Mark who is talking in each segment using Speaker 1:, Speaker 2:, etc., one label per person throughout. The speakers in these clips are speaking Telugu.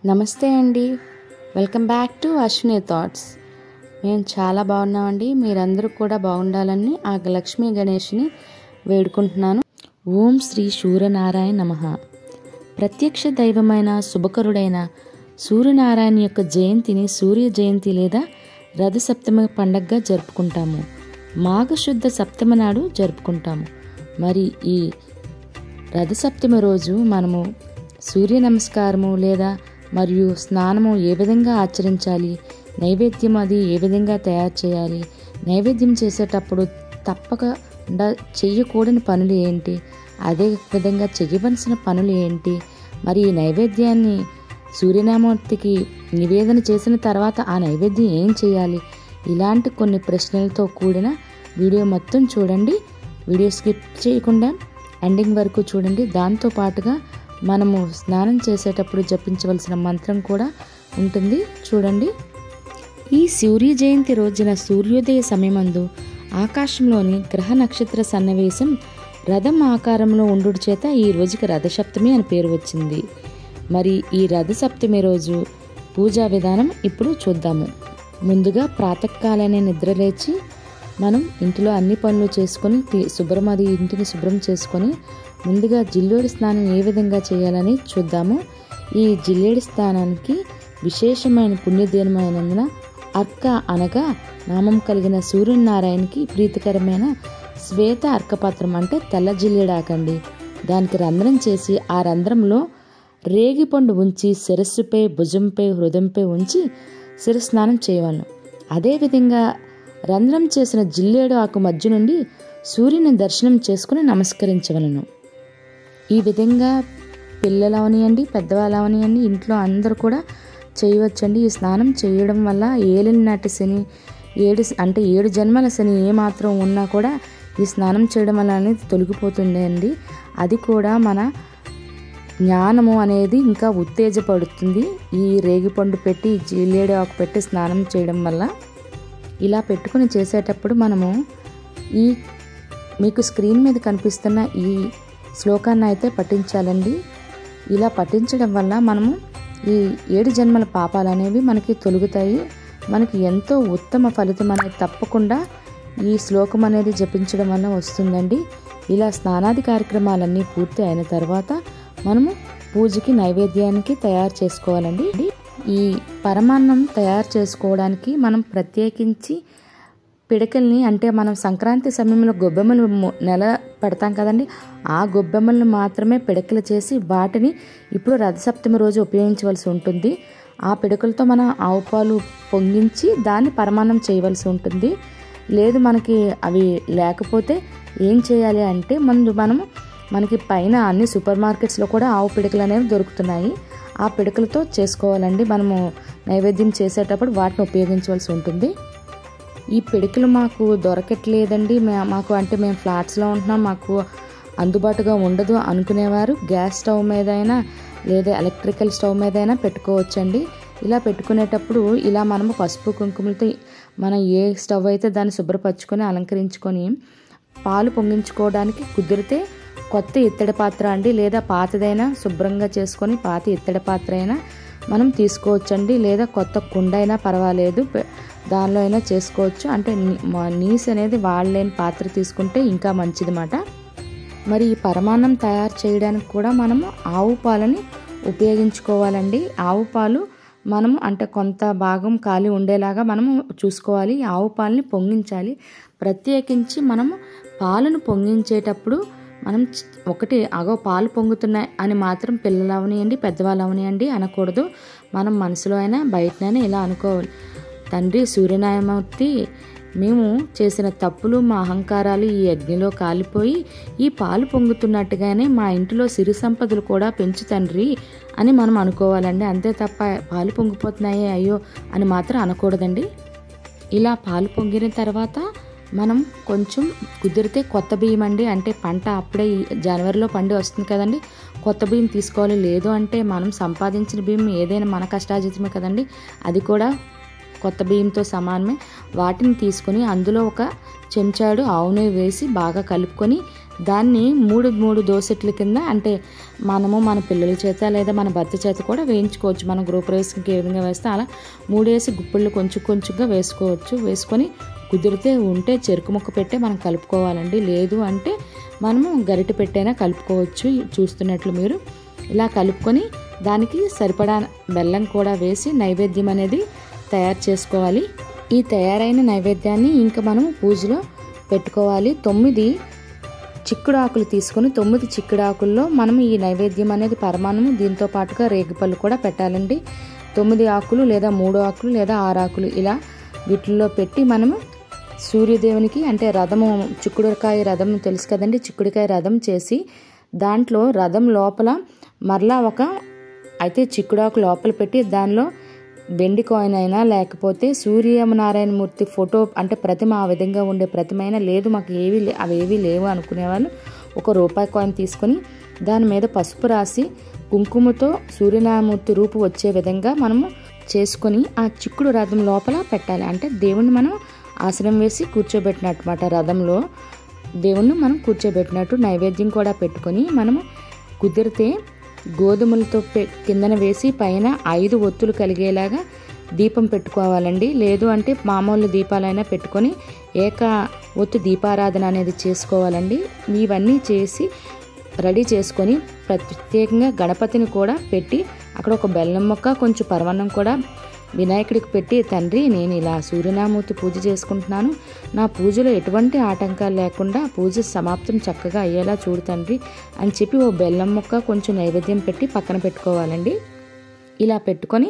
Speaker 1: నమస్తే అండి welcome back to Ashwini thoughts మేము చాలా బాగున్నామండి మీరందరూ కూడా బాగుండాలని ఆ లక్ష్మీ గణేష్ని వేడుకుంటున్నాను ఓం శ్రీ సూర్యనారాయణ నమః ప్రత్యక్ష దైవమైన శుభకరుడైన సూర్యనారాయణ యొక్క జయంతిని సూర్య జయంతి లేదా రథసప్తమి పండగగా జరుపుకుంటాము మాఘశుద్ధ సప్తమి నాడు జరుపుకుంటాము మరి ఈ రథసప్తమి రోజు మనము సూర్య నమస్కారము లేదా మరియు స్నానము ఏ విధంగా ఆచరించాలి నైవేద్యం అది ఏ విధంగా తయారు చేయాలి నైవేద్యం చేసేటప్పుడు తప్పక చెయ్యకూడని పనులు ఏంటి అదే విధంగా చెయ్యవలసిన పనులు ఏంటి మరి ఈ నైవేద్యాన్ని సూర్యనామూర్తికి నివేదన చేసిన తర్వాత ఆ నైవేద్యం ఏం చేయాలి ఇలాంటి కొన్ని ప్రశ్నలతో కూడిన వీడియో మొత్తం చూడండి వీడియో స్కిప్ చేయకుండా ఎండింగ్ వరకు చూడండి దాంతో పాటుగా మనము స్నానం చేసేటప్పుడు జపించవలసిన మంత్రం కూడా ఉంటుంది చూడండి ఈ సూర్య జయంతి రోజున సూర్యోదయ సమయమందు ఆకాశంలోని గ్రహ నక్షత్ర సన్నివేశం రథం ఆకారంలో ఉండుట చేత ఈ రోజుకి రథసప్తమి అని పేరు వచ్చింది మరి ఈ రథసప్తమి రోజు పూజా విధానం ఇప్పుడు చూద్దాము ముందుగా ప్రాతకాలనే నిద్రలేచి మనం ఇంటిలో అన్ని పనులు చేసుకొని శుభ్రం అది ఇంటిని శుభ్రం చేసుకొని ముందుగా జిల్లేడు స్నానం ఏ విధంగా చేయాలని చూద్దాము ఈ జిల్లేడు స్నానానికి విశేషమైన పుణ్యదినమైనందున అర్క అనగా నామం కలిగిన సూర్యనారాయణకి ప్రీతికరమైన శ్వేత అర్కపాత్రం అంటే తెల్ల జిల్లేడాకండి దానికి రంధ్రం చేసి ఆ రంధ్రంలో రేగిపండు ఉంచి శిరస్సుపై భుజంపై హృదయంపై ఉంచి శిరస్నానం చేయవలను అదేవిధంగా రంధ్రం చేసిన జిల్లేడు ఆకు మధ్య నుండి సూర్యుని దర్శనం చేసుకుని నమస్కరించవలను ఈ విధంగా పిల్లలు అవనియండి పెద్దవాళ్ళు అవనియండి ఇంట్లో అందరూ కూడా చేయవచ్చండి ఈ స్నానం చేయడం వల్ల ఏలిన నాటి శని ఏడు అంటే ఏడు జన్మల శని ఏమాత్రం ఉన్నా కూడా ఈ స్నానం చేయడం వల్ల అనేది తొలగిపోతుంది అండి అది కూడా మన జ్ఞానము అనేది ఇంకా ఉత్తేజపడుతుంది ఈ రేగిపండు పెట్టి జిల్లేడు ఆకు పెట్టి స్నానం చేయడం వల్ల ఇలా పెట్టుకుని చేసేటప్పుడు మనము ఈ మీకు స్క్రీన్ మీద కనిపిస్తున్న ఈ శ్లోకాన్ని అయితే పఠించాలండి ఇలా పఠించడం వల్ల మనము ఈ ఏడు జన్మల పాపాలు అనేవి మనకి తొలుగుతాయి మనకి ఎంతో ఉత్తమ ఫలితం అనేది తప్పకుండా ఈ శ్లోకం అనేది జపించడం వల్ల వస్తుందండి ఇలా స్నానాది కార్యక్రమాలన్నీ పూర్తి అయిన తర్వాత మనము పూజకి నైవేద్యానికి తయారు చేసుకోవాలండి ఈ పరమాన్నం తయారు చేసుకోవడానికి మనం ప్రత్యేకించి పిడకల్ని అంటే మనం సంక్రాంతి సమయంలో గొబ్బెమ్మలు నెల పెడతాం కదండి ఆ గొబ్బెమ్మలను మాత్రమే పిడకలు చేసి వాటిని ఇప్పుడు రథసప్తమి రోజు ఉపయోగించవలసి ఉంటుంది ఆ పిడకలతో మనం ఆవు పాలు పొంగించి దాన్ని పరమాన్నం చేయవలసి ఉంటుంది లేదు మనకి అవి లేకపోతే ఏం చేయాలి అంటే ముందు మనము మనకి పైన అన్ని సూపర్ మార్కెట్స్లో కూడా ఆవు పిడకలు అనేవి దొరుకుతున్నాయి ఆ పిడకలతో చేసుకోవాలండి మనము నైవేద్యం చేసేటప్పుడు వాటిని ఉపయోగించవలసి ఉంటుంది ఈ పిడికలు మాకు దొరకట్లేదండి మాకు అంటే మేము ఫ్లాట్స్లో ఉంటున్నాం మాకు అందుబాటుగా ఉండదు అనుకునేవారు గ్యాస్ స్టవ్ మీదైనా లేదా ఎలక్ట్రికల్ స్టవ్ మీదైనా పెట్టుకోవచ్చండి ఇలా పెట్టుకునేటప్పుడు ఇలా మనము పసుపు కుంకుమలతో మనం ఏ స్టవ్ అయితే దాన్ని శుభ్రపరచుకొని అలంకరించుకొని పాలు పొంగించుకోవడానికి కుదిరితే కొత్త ఇత్తడి పాత్ర అండి లేదా పాతదైనా శుభ్రంగా చేసుకొని పాత ఇత్తడి పాత్ర అయినా మనం తీసుకోవచ్చండి లేదా కొత్త కుండ అయినా పర్వాలేదు దానిలో అయినా చేసుకోవచ్చు అంటే నీస్ అనేది వాడలేని పాత్ర తీసుకుంటే ఇంకా మంచిదన్నమాట మరి ఈ పరమాన్నం తయారు చేయడానికి కూడా మనము ఆవు పాలని ఉపయోగించుకోవాలండి ఆవు పాలు మనము అంటే కొంత భాగం ఖాళీ ఉండేలాగా మనము చూసుకోవాలి ఆవు పాలని పొంగించాలి ప్రత్యేకించి మనము పాలను పొంగించేటప్పుడు మనం ఒకటి అగో పాలు పొంగుతున్నాయి అని మాత్రం పిల్లలు అవనియండి పెద్దవాళ్ళు అవనియండి అనకూడదు మనం మనసులో అయినా బయటనైనా ఇలా అనుకోవాలి తండ్రి సూర్యనారాయణమూర్తి మేము చేసిన తప్పులు మా అహంకారాలు ఈ అగ్నిలో కాలిపోయి ఈ పాలు పొంగుతున్నట్టుగానే మా ఇంటిలో సిరి సంపదలు కూడా పెంచు తండ్రి అని మనం అనుకోవాలండి అంతే తప్ప పాలు పొంగిపోతున్నాయి అయ్యో అని మాత్రం అనకూడదండి ఇలా పాలు పొంగిన తర్వాత మనం కొంచెం కుదిరితే కొత్త బియ్యం అండి అంటే పంట అప్పుడే జనవరిలో పండి వస్తుంది కదండి కొత్త బియ్యం తీసుకోవాలి లేదు అంటే మనం సంపాదించిన బియ్యం ఏదైనా మన కష్టాజితమే కదండి అది కూడా కొత్త బియ్యంతో సమానమే వాటిని తీసుకొని అందులో ఒక చెంచాడు ఆవు నెయ్యి వేసి బాగా కలుపుకొని దాన్ని మూడు మూడు దోసెట్ల కింద అంటే మనము మన పిల్లల చేత లేదా మన భర్త చేత కూడా వేయించుకోవచ్చు మనం గృహప్రవేశంకి ఏ విధంగా వేస్తే అలా మూడేసి గుప్పిళ్ళు కొంచెం కొంచెంగా వేసుకోవచ్చు వేసుకొని కుదిరితే ఉంటే చెరుకు ముక్క పెట్టే మనం కలుపుకోవాలండి లేదు అంటే మనము గరిటె పెట్టైనా కలుపుకోవచ్చు చూస్తున్నట్లు మీరు ఇలా కలుపుకొని దానికి సరిపడా బెల్లం కూడా వేసి నైవేద్యం అనేది తయారు చేసుకోవాలి ఈ తయారైన నైవేద్యాన్ని ఇంకా మనం పూజలో పెట్టుకోవాలి తొమ్మిది చిక్కుడు ఆకులు తీసుకొని తొమ్మిది చిక్కుడు ఆకుల్లో మనం ఈ నైవేద్యం అనేది పరమాన్నము దీంతో పాటుగా రేగిపళ్ళు కూడా పెట్టాలండి తొమ్మిది ఆకులు లేదా మూడు ఆకులు లేదా ఆరు ఆకులు ఇలా వీటిల్లో పెట్టి మనము సూర్యదేవునికి అంటే రథము చిక్కుడుకాయ రథం తెలుసు కదండి చిక్కుడుకాయ రథం చేసి దాంట్లో రథం లోపల మరలా ఒక అయితే చిక్కుడాకు లోపల పెట్టి దానిలో వెండి కాయిన్ అయినా లేకపోతే సూర్యనారాయణ మూర్తి ఫోటో అంటే ప్రతిమ ఆ విధంగా ఉండే ప్రతిమ అయినా లేదు మాకు ఏవి లే అవి ఏవి లేవు అనుకునేవాళ్ళు ఒక రూపాయి కాయిన్ తీసుకొని దాని మీద పసుపు రాసి కుంకుమతో సూర్యనారాయణమూర్తి రూపు వచ్చే విధంగా మనము చేసుకొని ఆ చిక్కుడు రథం లోపల పెట్టాలి అంటే దేవుణ్ణి మనం ఆసనం వేసి కూర్చోబెట్టినట్టు రథంలో దేవుణ్ణి మనం కూర్చోబెట్టినట్టు నైవేద్యం కూడా పెట్టుకొని మనము కుదిరితే గోధుమలతో పె కిందన వేసి పైన ఐదు ఒత్తులు కలిగేలాగా దీపం పెట్టుకోవాలండి లేదు అంటే మామూలు దీపాలైనా పెట్టుకొని ఏక ఒత్తు దీపారాధన అనేది చేసుకోవాలండి ఇవన్నీ చేసి రెడీ చేసుకొని ప్రత్యేకంగా గణపతిని కూడా పెట్టి అక్కడ ఒక బెల్లం మొక్క కొంచెం పరవన్నం కూడా వినాయకుడికి పెట్టి తండ్రి నేను ఇలా సూర్యనామూర్తి పూజ చేసుకుంటున్నాను నా పూజలో ఎటువంటి ఆటంకాలు లేకుండా పూజ సమాప్తం చక్కగా అయ్యేలా చూడు తండ్రి అని చెప్పి ఓ బెల్లం ముక్క కొంచెం నైవేద్యం పెట్టి పక్కన పెట్టుకోవాలండి ఇలా పెట్టుకొని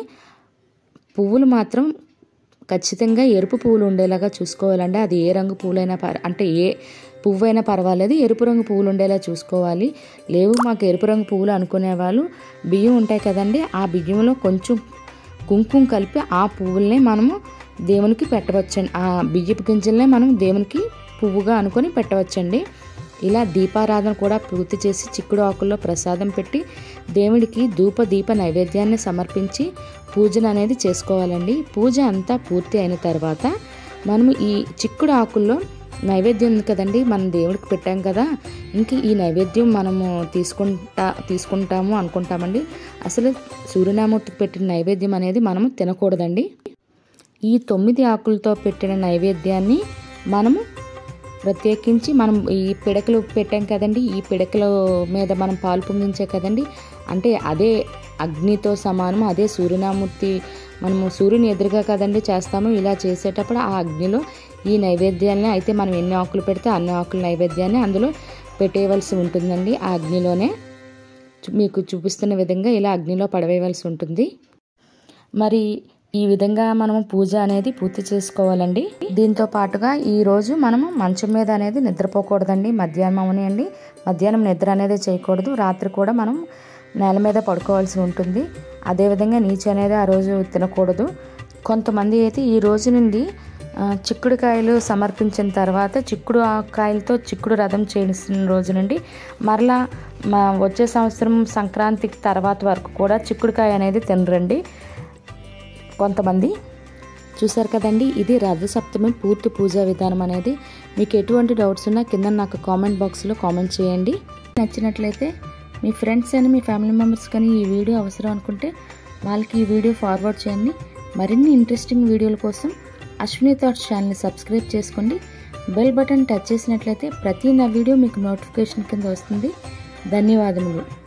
Speaker 1: పువ్వులు మాత్రం ఖచ్చితంగా ఎరుపు పువ్వులు ఉండేలాగా చూసుకోవాలండి అది ఏ రంగు పువ్వులైనా పర్ అంటే ఏ పువ్వు అయినా పర్వాలేదు ఎరుపు రంగు పువ్వులు ఉండేలా చూసుకోవాలి లేవు మాకు ఎరుపు రంగు పువ్వులు అనుకునే వాళ్ళు బియ్యం ఉంటాయి కదండి ఆ బియ్యంలో కొంచెం కుంకుమ కలిపి ఆ పువ్వుల్ని మనము దేవునికి పెట్టవచ్చండి ఆ బియ్యపు గింజలనే మనం దేవునికి పువ్వుగా అనుకొని పెట్టవచ్చండి ఇలా దీపారాధన కూడా పూర్తి చేసి చిక్కుడు ఆకుల్లో ప్రసాదం పెట్టి దేవుడికి ధూప దీప నైవేద్యాన్ని సమర్పించి పూజను అనేది చేసుకోవాలండి పూజ అంతా పూర్తి అయిన తర్వాత మనము ఈ చిక్కుడు ఆకుల్లో నైవేద్యం ఉంది కదండి మనం దేవుడికి పెట్టాం కదా ఇంక ఈ నైవేద్యం మనము తీసుకుంటా తీసుకుంటాము అనుకుంటామండి అసలు సూర్యనామూర్తికి పెట్టిన నైవేద్యం అనేది మనము తినకూడదండి ఈ తొమ్మిది ఆకులతో పెట్టిన నైవేద్యాన్ని మనము ప్రత్యేకించి మనం ఈ పిడకలు పెట్టాం కదండి ఈ పిడకల మీద మనం పాలు పొంగించే కదండి అంటే అదే అగ్నితో సమానం అదే సూర్యనామూర్తి మనము సూర్యుని ఎదురుగా కదండి చేస్తాము ఇలా చేసేటప్పుడు ఆ అగ్నిలో ఈ నైవేద్యాన్ని అయితే మనం ఎన్ని ఆకులు పెడితే అన్ని ఆకుల నైవేద్యాన్ని అందులో పెట్టేయవలసి ఉంటుందండి ఆ అగ్నిలోనే చు- మీకు చూపిస్తున్న విధంగా ఇలా అగ్నిలో పడవేయవలసి ఉంటుంది మరి ఈ విధంగా మనము పూజ అనేది పూర్తి చేసుకోవాలండి దీంతో పాటుగా ఈ రోజు మనము మంచం మీద అనేది నిద్రపోకూడదండి మధ్యాహ్నం అవనియండి మధ్యాహ్నం నిద్ర అనేది చేయకూడదు రాత్రి కూడా మనం నేల మీద పడుకోవాల్సి ఉంటుంది అదేవిధంగా నీచు అనేది ఆ రోజు తినకూడదు కొంతమంది అయితే ఈ రోజు నుండి ఆ, చిక్కుడుకాయలు సమర్పించిన తర్వాత చిక్కుడు కాయలతో చిక్కుడు రథం చేసిన రోజు నుండి మరలా మా వచ్చే సంవత్సరం సంక్రాంతికి తర్వాత వరకు కూడా చిక్కుడుకాయ అనేది తినరండి కొంతమంది చూసారు కదండి ఇది రథసప్తమి పూర్తి పూజా విధానం అనేది మీకు ఎటువంటి డౌట్స్ ఉన్నా కింద నాకు కామెంట్ బాక్స్లో కామెంట్ చేయండి నచ్చినట్లయితే మీ ఫ్రెండ్స్ అని మీ ఫ్యామిలీ మెంబర్స్ కానీ ఈ వీడియో అవసరం అనుకుంటే వాళ్ళకి ఈ వీడియో ఫార్వర్డ్ చేయండి మరిన్ని ఇంట్రెస్టింగ్ వీడియోల కోసం అశ్విని థాట్స్ ఛానల్ని సబ్స్క్రైబ్ చేసుకోండి బెల్ బటన్ టచ్ చేసినట్లయితే ప్రతి నా వీడియో మీకు నోటిఫికేషన్ కింద వస్తుంది ధన్యవాదములు